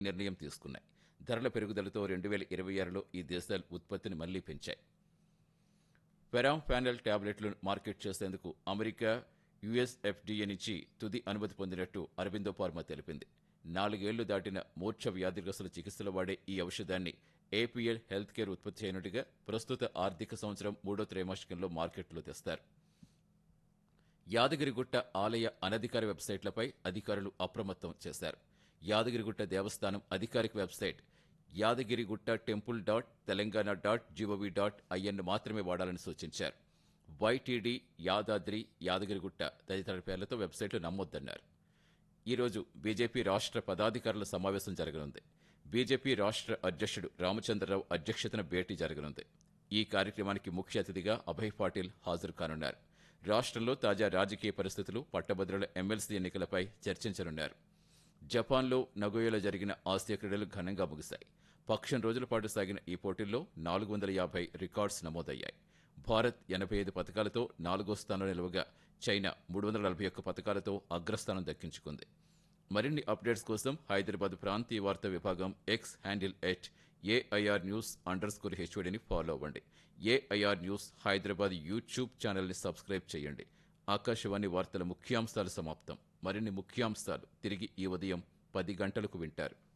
నిర్ణయం తీసుకున్నాయి ధరల పెరుగుదలతో రెండు వేల ఇరవై ఆరులో ఈ దేశాలు ఉత్పత్తిని మళ్లీ పెంచాయి ఫెరామ్ ప్యానెల్ టాబ్లెట్లను మార్కెట్ చేసేందుకు అమెరికా యుఎస్ఎఫ్డిఏ నుంచి తుది అనుమతి పొందినట్టు అరవిందో ఫార్మా తెలిపింది నాలుగేళ్లు దాటిన మూర్ఛ వ్యాధిగ్రస్తుల చికిత్సలో వాడే ఈ ఔషధాన్ని ఏపీఎల్ హెల్త్ కేర్ ఉత్పత్తి చేయనుడిగా ప్రస్తుత ఆర్థిక సంవత్సరం మూడో త్రైమాసికంలో మార్కెట్లో తెస్తారు యాదగిరిగుట్ట ఆలయ అనధికార వెబ్సైట్లపై అధికారులు అప్రమత్తం చేశారు యాదగిరిగుట్ట దేవస్థానం అధికారిక website Yadagirigutta temple dot Telangana dot gov dot in మాత్రమే వాడాలని సూచించారు వైటీడీ యాదాద్రి యాదగిరిగుట్ట తదితర పేర్లతో వెబ్సైట్లు నమ్మొద్దన్నారు ఈరోజు బీజేపీ రాష్ట్ర పదాధికారుల సమావేశం జరగనుంది బీజేపీ రాష్ట్ర అధ్యక్షుడు రామచంద్రరావు అధ్యక్షతన భేటీ జరగనుంది ఈ కార్యక్రమానికి ముఖ్య అతిథిగా అభయ్ పాటిల్ హాజరు కానున్నారు రాష్ట్రంలో తాజా రాజకీయ పరిస్థితులు పట్టభద్రుల ఎమ్మెల్సీ ఎన్నికలపై చర్చించనున్నారు జపాన్లో నగోయోలో జరిగిన ఆసియా క్రీడలు ఘనంగా ముగిశాయి పక్షం రోజుల పాటు సాగిన ఈ పోటీల్లో నాలుగు వందల యాభై రికార్డ్స్ నమోదయ్యాయి భారత్ ఎనభై ఐదు పథకాలతో నాలుగో స్థానంలో నిలవగా చైనా మూడు వందల నలభై ఒక్క పథకాలతో అగ్రస్థానం దక్కించుకుంది మరిన్ని అప్డేట్స్ కోసం హైదరాబాద్ ప్రాంతీయ వార్తా విభాగం X handle at AIR news under score హెచ్ఓడిని ఫాలో అవ్వండి ఏఐఆర్ న్యూస్ హైదరాబాద్ యూట్యూబ్ ఛానల్ని సబ్స్క్రైబ్ చేయండి ఆకాశవాణి వార్తల ముఖ్యాంశాలు సమాప్తం మరిన్ని ముఖ్యాంశాలు తిరిగి ఈ ఉదయం పది గంటలకు వింటారు